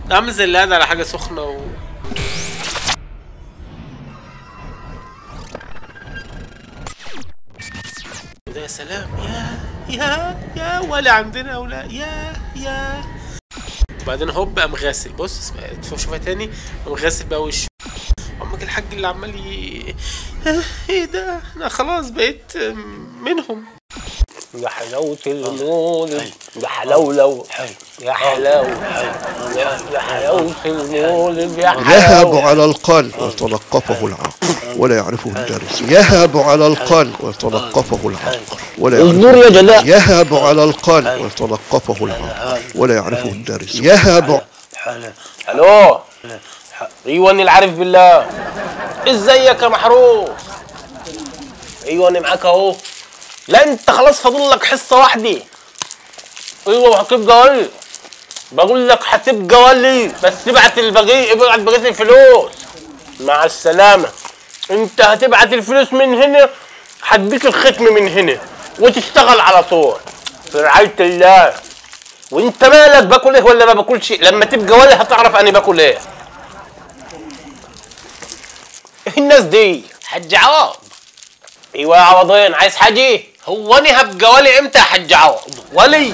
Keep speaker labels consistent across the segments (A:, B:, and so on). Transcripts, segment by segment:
A: ده عامل زي اللي قاعد على حاجه سخنه و ده يا سلام يا يا يا ولا عندنا ولا يا يا وبعدين هوب قام غاسل بص اسمع شوفها تاني قام غاسل بقى وشه عمك الحاج اللي عمال ي... آه، ايه ده انا خلاص بقيت منهم
B: يا حلاوة المولد يا حلولو يا حلاوة يا يا حلاوة المولد يا
C: يهب
B: حلاوة
C: على القلب ويتلقفه العاقل ولا يعرفه الدارس يهب على القلب ويتلقفه العاقل ولا يعرفه
B: انظر يا جلاء
C: يهب على القلب ويتلقفه العاقل ولا يعرفه الدارس يهب
B: الو ايوه اني العارف بالله ازيك يا محروس ايوه انا معاك اهو لا انت خلاص فاضل لك حصه واحده ايوه وهتبقى ولي بقول لك هتبقى ولي بس ابعت البقيه ابعت بقيه الفلوس مع السلامه انت هتبعت الفلوس من هنا هديك الختم من هنا وتشتغل على طول في رعايه الله وانت مالك باكل ايه ولا ما باكلش لما تبقى ولي هتعرف انا باكل ايه ايه الناس دي حج عوض ايوه يا عوضين عايز حاجه هو انا هبقى ولي امتى يا حج عوض ولي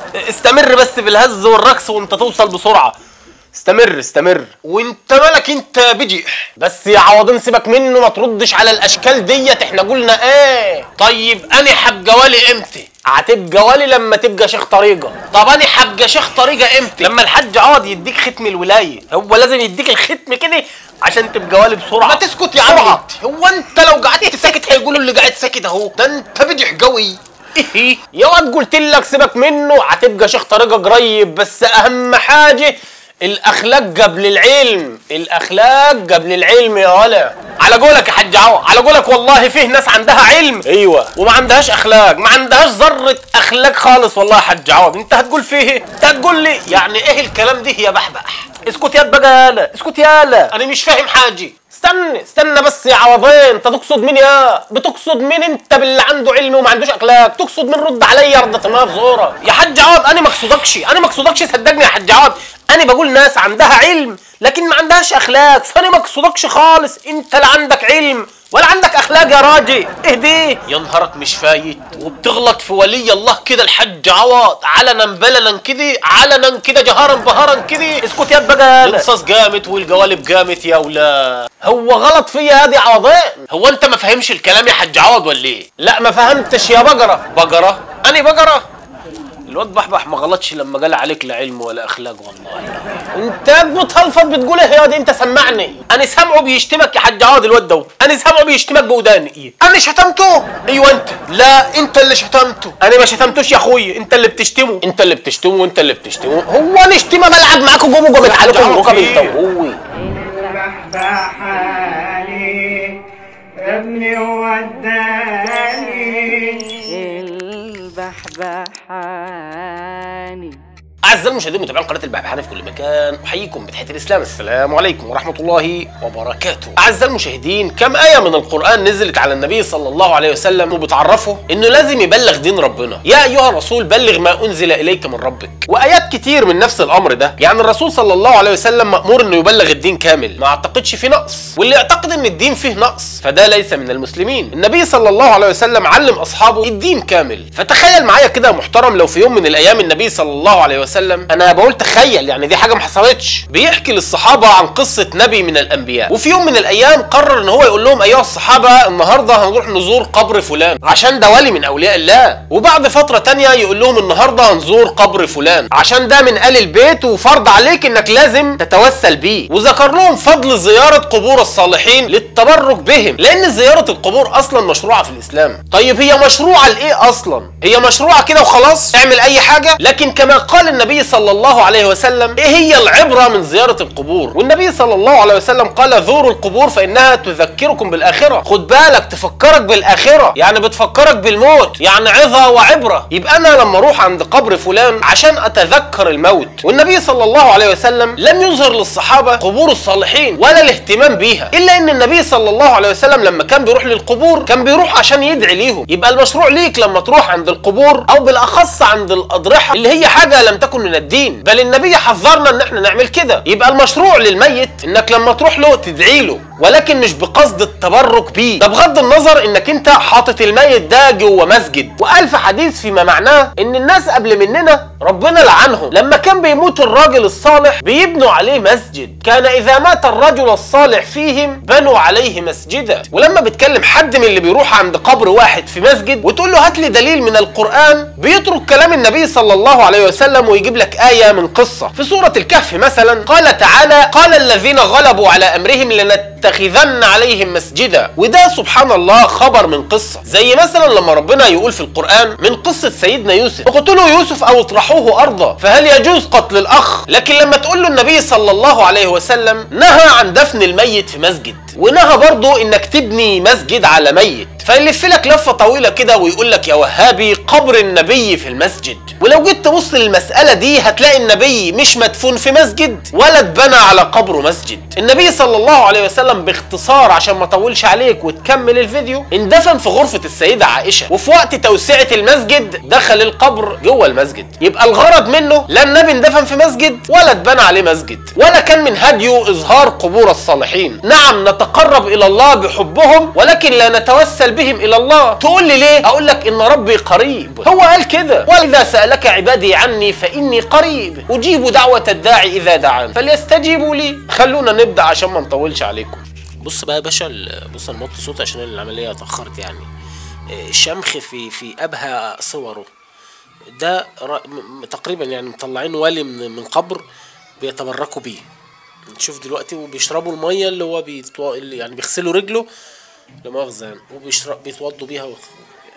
B: استمر بس في الهز والرقص وانت توصل بسرعه استمر استمر وانت مالك انت بجي بس يا عوضين سيبك منه ما تردش على الاشكال ديت احنا قلنا ايه طيب انا هبقى ولي امتى هتبقى ولي لما تبقى شيخ طريقه طب انا هبقى شيخ طريقه امتى لما الحاج عوض يديك ختم الولايه هو لازم يديك الختم كده عشان تبقى ولي بسرعه ما تسكت يا عم هو انت لو قعدت ساكت هيقولوا اللي قاعد ساكت اهو ده انت بجح قوي ايه يا واد قلت لك سيبك منه هتبقى شيخ طريقه قريب بس اهم حاجه الاخلاق قبل العلم الاخلاق قبل العلم يا ولا على قولك يا حاج عوض على قولك والله فيه ناس عندها علم ايوه وما عندهاش اخلاق ما عندهاش ذره اخلاق خالص والله يا حاج عوض انت هتقول فيه ايه انت هتقول لي يعني ايه الكلام ده يا بحبح اسكت يا بقى يالا اسكت يالا انا مش فاهم حاجه استنى استنى بس يا عوضين انت تقصد مين يا بتقصد مين انت باللي عنده علم وما عندوش اخلاق تقصد مين رد عليا رد ما في زورك يا حاج عوض انا ما اقصدكش انا ما اقصدكش صدقني يا حاج عوض انا بقول ناس عندها علم لكن ما عندهاش اخلاق فانا ما اقصدكش خالص انت لا عندك علم ولا عندك اخلاق يا راجل اهدي يا نهارك مش فايت وبتغلط في ولي الله كده الحج عوض علنا بلنا كده علنا كده جهارا بهارا كده اسكت يا بقى القصص قامت والقوالب قامت يا ولا هو غلط فيا هادي عوضين هو انت ما فهمش الكلام يا حج عوض ولا ايه لا ما فهمتش يا بقره بقره انا بقره الواد بحبح ما غلطش لما قال عليك لا علم ولا اخلاق والله انت بتهلفط بتقول ايه يا دي انت سمعني انا سامعه بيشتمك يا حاج عوض الواد ده انا سامعه بيشتمك بوداني انا شتمته ايوه انت لا انت اللي شتمته انا ما شتمتوش يا اخويا انت اللي بتشتمه انت اللي بتشتمه وانت اللي بتشتمه هو انا شتمه بلعب معاكم قوموا قومت عليكم ركب انت وهو
D: بحالي ابني وداني
E: البحبحاني
B: أعزائي المشاهدين متابعين قناة البحبحانة في كل مكان أحييكم بتحية الإسلام السلام عليكم ورحمة الله وبركاته أعزائي المشاهدين كم آية من القرآن نزلت على النبي صلى الله عليه وسلم وبتعرفه إنه لازم يبلغ دين ربنا يا أيها الرسول بلغ ما أنزل إليك من ربك وآيات كتير من نفس الأمر ده يعني الرسول صلى الله عليه وسلم مأمور إنه يبلغ الدين كامل ما أعتقدش فيه نقص واللي يعتقد إن الدين فيه نقص فده ليس من المسلمين النبي صلى الله عليه وسلم علم أصحابه الدين كامل فتخيل معايا كده يا محترم لو في يوم من الأيام النبي صلى الله عليه وسلم أنا بقول تخيل يعني دي حاجة ما حصلتش بيحكي للصحابة عن قصة نبي من الأنبياء وفي يوم من الأيام قرر إن هو يقول لهم أيها الصحابة النهاردة هنروح نزور قبر فلان عشان ده ولي من أولياء الله وبعد فترة تانية يقول لهم النهاردة هنزور قبر فلان عشان ده من آل البيت وفرض عليك إنك لازم تتوسل بيه وذكر لهم فضل زيارة قبور الصالحين للتبرك بهم لأن زيارة القبور أصلا مشروعة في الإسلام طيب هي مشروعة لإيه أصلا هي مشروعة كده وخلاص تعمل أي حاجة لكن كما قال النبي صلى الله عليه وسلم إيه هي العبرة من زيارة القبور والنبي صلى الله عليه وسلم قال زوروا القبور فإنها تذكركم بالآخرة خد بالك تفكرك بالآخرة يعني بتفكرك بالموت يعني عظة وعبرة يبقى أنا لما أروح عند قبر فلان عشان أتذكر الموت والنبي صلى الله عليه وسلم لم يظهر للصحابة قبور الصالحين ولا الاهتمام بيها إلا أن النبي صلى الله عليه وسلم لما كان بيروح للقبور كان بيروح عشان يدعي ليهم يبقى المشروع ليك لما تروح عند القبور أو بالأخص عند الأضرحة اللي هي حاجة لم تكن من الدين بل النبي حذرنا ان احنا نعمل كده يبقى المشروع للميت انك لما تروح له تدعي له ولكن مش بقصد التبرك بيه ده بغض النظر انك انت حاطط الميت ده جوه مسجد وقال في حديث فيما معناه ان الناس قبل مننا ربنا لعنهم لما كان بيموت الراجل الصالح بيبنوا عليه مسجد كان اذا مات الرجل الصالح فيهم بنوا عليه مسجدا ولما بتكلم حد من اللي بيروح عند قبر واحد في مسجد وتقول له هات لي دليل من القران بيترك كلام النبي صلى الله عليه وسلم ويجيب لك ايه من قصه في سوره الكهف مثلا قال تعالى قال الذين غلبوا على امرهم لنتخذن عليهم مسجدا وده سبحان الله خبر من قصه زي مثلا لما ربنا يقول في القران من قصه سيدنا يوسف اقتلوا يوسف او اطرحوه ارضا فهل يجوز قتل الاخ لكن لما تقول له النبي صلى الله عليه وسلم نهى عن دفن الميت في مسجد ونهى برضه انك تبني مسجد على ميت فيلف لك لفه طويله كده ويقول لك يا وهابي قبر النبي في المسجد ولو جيت تبص للمساله دي هتلاقي النبي مش مدفون في مسجد ولا اتبنى على قبره مسجد النبي صلى الله عليه وسلم باختصار عشان ما اطولش عليك وتكمل الفيديو اندفن في غرفه السيده عائشه وفي وقت توسعه المسجد دخل القبر جوه المسجد يبقى الغرض منه لا النبي اندفن في مسجد ولا اتبنى عليه مسجد ولا كان من هديه اظهار قبور الصالحين نعم نتقرب الى الله بحبهم ولكن لا نتوسل بهم الى الله تقول لي ليه اقول لك ان ربي قريب هو قال كده واذا سالك عبادي عني فاني قريب اجيب دعوه الداعي اذا دعان فليستجيبوا لي خلونا نبدا عشان ما نطولش عليكم
A: بص بقى يا باشا ال- بص انا موطي صوت عشان العمليه اتاخرت يعني آه، الشمخ في في ابهى صوره ده ر- م- م- تقريبا يعني مطلعين ولي من من قبر بيتبركوا بيه نشوف دلوقتي وبيشربوا الميه اللي هو بيتو... اللي يعني بيغسلوا رجله لا مؤاخذه يعني وبيشرب بيتوضوا بيها و...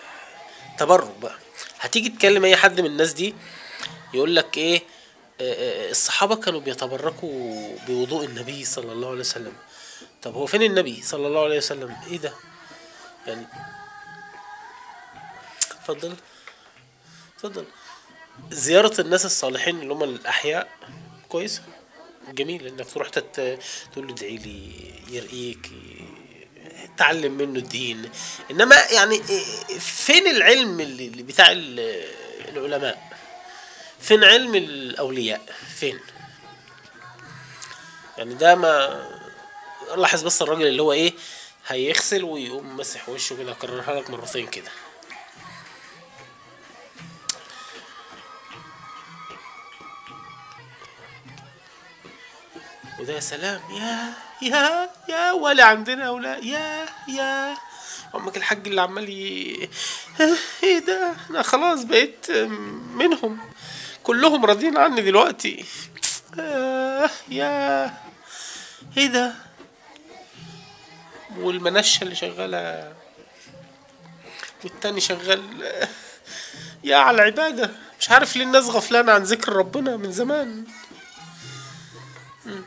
A: تبرك بقى هتيجي تكلم اي حد من الناس دي يقول لك ايه آه، آه، الصحابه كانوا بيتبركوا بوضوء النبي صلى الله عليه وسلم طب هو فين النبي صلى الله عليه وسلم ايه ده يعني اتفضل اتفضل زيارة الناس الصالحين اللي هم الأحياء كويسة جميل انك تروح تت... تقول له ادعي لي يرقيك ي- تعلم منه الدين انما يعني إيه- فين العلم اللي اللي بتاع ال- العلماء فين علم الاولياء فين يعني ده ما لاحظ بس الراجل اللي هو ايه هيغسل ويقوم مسح وشه كده اكررها لك مرتين كده وده يا سلام يا يا يا ولا عندنا ولا يا يا امك الحاج اللي عمال ي... ايه ده انا خلاص بقيت منهم كلهم راضيين عني دلوقتي آه يا ايه ده والمنشة اللي شغالة والتاني شغال يا على العبادة مش عارف ليه الناس غفلانة عن ذكر ربنا من زمان مم.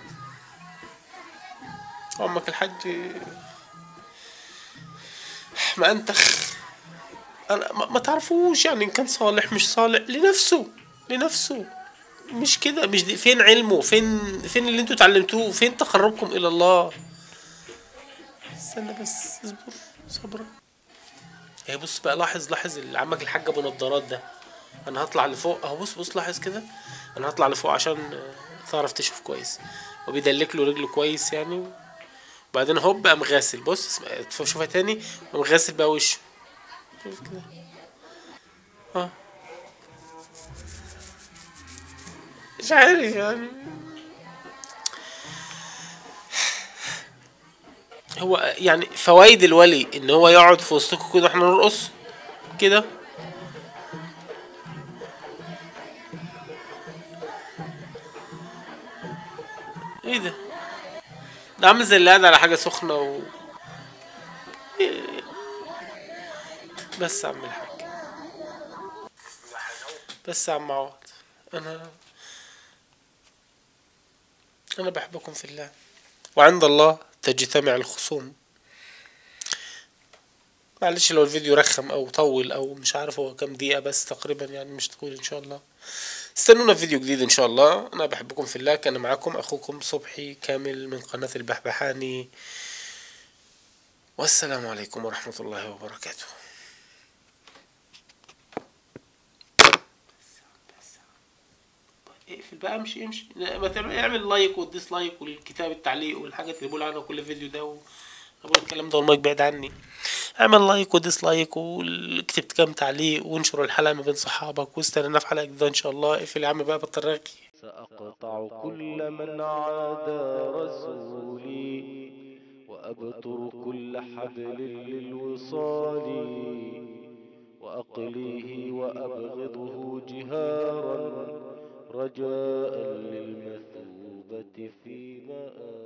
A: عمك الحاج ما انتخ انا ما ما تعرفوش يعني ان كان صالح مش صالح لنفسه لنفسه مش كده مش دي فين علمه فين فين اللي انتوا اتعلمتوه فين تقربكم الى الله استنى بس اصبر صبرا هي بص بقى لاحظ لاحظ اللي عمك الحاج ابو نضارات ده انا هطلع لفوق اهو بص بص لاحظ كده انا هطلع لفوق عشان آه، تعرف تشوف كويس وبيدلك له رجله كويس يعني وبعدين هوب قام غاسل بص اسمع- شوفها تاني قام غاسل بقى وشه شوف كده اه مش عارف يعني هو يعني فوائد الولي ان هو يقعد في وسطكم كده واحنا نرقص كده ايه ده ده عامل زي اللي قاعد على حاجه سخنه و إيه. بس يا عم الحاج بس يا عم عوض انا انا بحبكم في الله وعند الله تجتمع الخصوم معلش لو الفيديو رخم او طول او مش عارف هو كام دقيقة بس تقريبا يعني مش طويل ان شاء الله استنونا في فيديو جديد ان شاء الله انا بحبكم في الله كان معاكم اخوكم صبحي كامل من قناة البحبحاني والسلام عليكم ورحمة الله وبركاته اقفل بقى امشي امشي ما تعمل اعمل لايك والديسلايك والكتاب التعليق والحاجات اللي بقول عنها كل فيديو ده و... أنا بقول الكلام ده والمايك بعيد عني اعمل لايك وديسلايك واكتب كام تعليق وانشر الحلقه ما بين صحابك واستنى في حلقه جديده ان شاء الله اقفل يا عم بقى بطريقي
F: سأقطع كل من عادى رسولي وأبتر كل حبل للوصال وأقليه وأبغضه جهارا رجاء للمثوبة في مآل